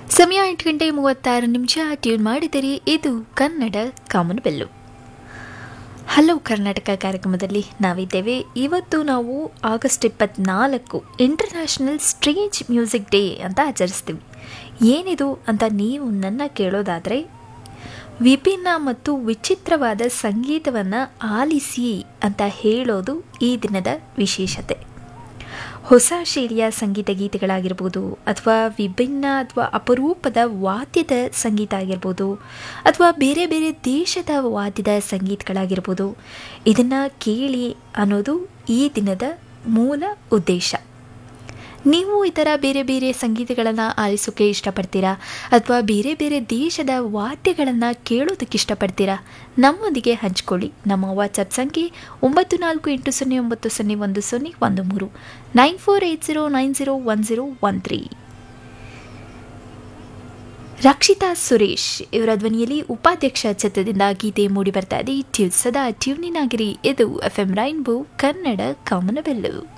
ಸಮಯ ಎಂಟು ಗಂಟೆ ಮೂವತ್ತಾರು ನಿಮಿಷ ಟ್ಯೂನ್ ಮಾಡಿದರೆ ಇದು ಕನ್ನಡ ಕಾಮನಬೆಲ್ಲು ಹಲೋ ಕರ್ನಾಟಕ ಕಾರ್ಯಕ್ರಮದಲ್ಲಿ ನಾವಿದ್ದೇವೆ ಇವತ್ತು ನಾವು ಆಗಸ್ಟ್ ಇಪ್ಪತ್ನಾಲ್ಕು ಇಂಟರ್ನ್ಯಾಷನಲ್ ಸ್ಟ್ರೇಂಜ್ ಮ್ಯೂಸಿಕ್ ಡೇ ಅಂತ ಆಚರಿಸ್ತೀವಿ ಏನಿದು ಅಂತ ನೀವು ನನ್ನ ಕೇಳೋದಾದರೆ ವಿಭಿನ್ನ ಮತ್ತು ವಿಚಿತ್ರವಾದ ಸಂಗೀತವನ್ನು ಆಲಿಸಿ ಅಂತ ಹೇಳೋದು ಈ ದಿನದ ವಿಶೇಷತೆ ಹೊಸ ಶೈಲಿಯ ಸಂಗೀತ ಗೀತೆಗಳಾಗಿರ್ಬೋದು ಅಥವಾ ವಿಭಿನ್ನ ಅಥವಾ ಅಪರೂಪದ ವಾದ್ಯದ ಸಂಗೀತ ಆಗಿರ್ಬೋದು ಅಥವಾ ಬೇರೆ ಬೇರೆ ದೇಶದ ವಾದ್ಯದ ಸಂಗೀತಗಳಾಗಿರ್ಬೋದು ಇದನ್ನು ಕೇಳಿ ಅನ್ನೋದು ಈ ದಿನದ ಮೂಲ ಉದ್ದೇಶ ನೀವು ಈ ಥರ ಬೇರೆ ಬೇರೆ ಸಂಗೀತಗಳನ್ನು ಆಲಿಸೋಕ್ಕೆ ಇಷ್ಟಪಡ್ತೀರಾ ಅಥವಾ ಬೇರೆ ಬೇರೆ ದೇಶದ ವಾದ್ಯಗಳನ್ನು ಕೇಳೋದಕ್ಕೆ ಇಷ್ಟಪಡ್ತೀರಾ ನಮ್ಮೊಂದಿಗೆ ಹಂಚ್ಕೊಳ್ಳಿ ನಮ್ಮ ವಾಟ್ಸಪ್ ಸಂಖ್ಯೆ ಒಂಬತ್ತು ನಾಲ್ಕು ಎಂಟು ಸೊನ್ನೆ ಒಂಬತ್ತು ಸೊನ್ನೆ ಒಂದು ಸೊನ್ನೆ ಒಂದು ಮೂರು nine four eight zero nine zero one zero one three Rakshita Suresh ಇವರ ಧ್ವನಿಯಲ್ಲಿ ಉಪಾಧ್ಯಕ್ಷ ಚಿತ್ರದಿಂದ ಗೀತೆ ಮೂಡಿ ಬರ್ತಾ ಇದೆ ಟ್ಯೂನ್ ಸದಾ ಟ್ಯೂನಿನಾಗಿರಿ ಇದು ಎಫ್ ಎಂ ರೈನ್ಬೋ ಕನ್ನಡ ಕಾಮನಬೆಲ್ಲು